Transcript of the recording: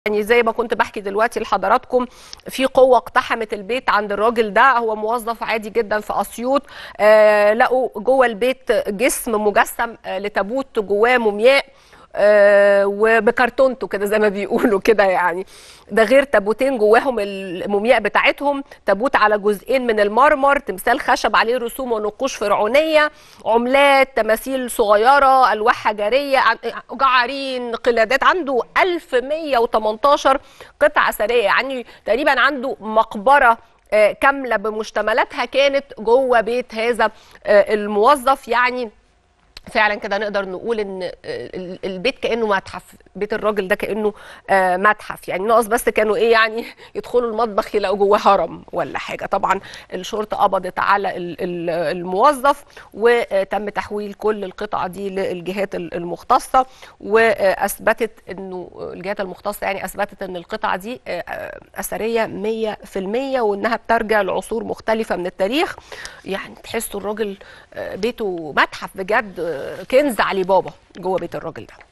يعني زي ما كنت بحكي دلوقتي لحضراتكم في قوة اقتحمت البيت عند الراجل ده هو موظف عادي جدا في أسيوط آه لقوا جوه البيت جسم مجسم آه لتابوت جواه مومياء آه وبكرتونته كده زي ما بيقولوا كده يعني ده غير تابوتين جواهم المومياء بتاعتهم تابوت على جزئين من المرمر تمثال خشب عليه رسوم ونقوش فرعونيه عملات تماثيل صغيره الواح حجريه جعارين قلادات عنده 1118 قطعه اثريه يعني تقريبا عنده مقبره كامله بمشتملاتها كانت جوه بيت هذا الموظف يعني فعلا كده نقدر نقول ان البيت كانه متحف بيت الراجل ده كانه متحف يعني ناقص بس كانوا ايه يعني يدخلوا المطبخ يلاقوا جواه هرم ولا حاجه طبعا الشرطه قبضت على الموظف وتم تحويل كل القطعه دي للجهات المختصه واثبتت انه الجهات المختصه يعني اثبتت ان القطعه دي اثريه 100% وانها بترجع لعصور مختلفه من التاريخ يعني تحسوا الراجل بيته متحف بجد كنز علي بابا جوه بيت الراجل ده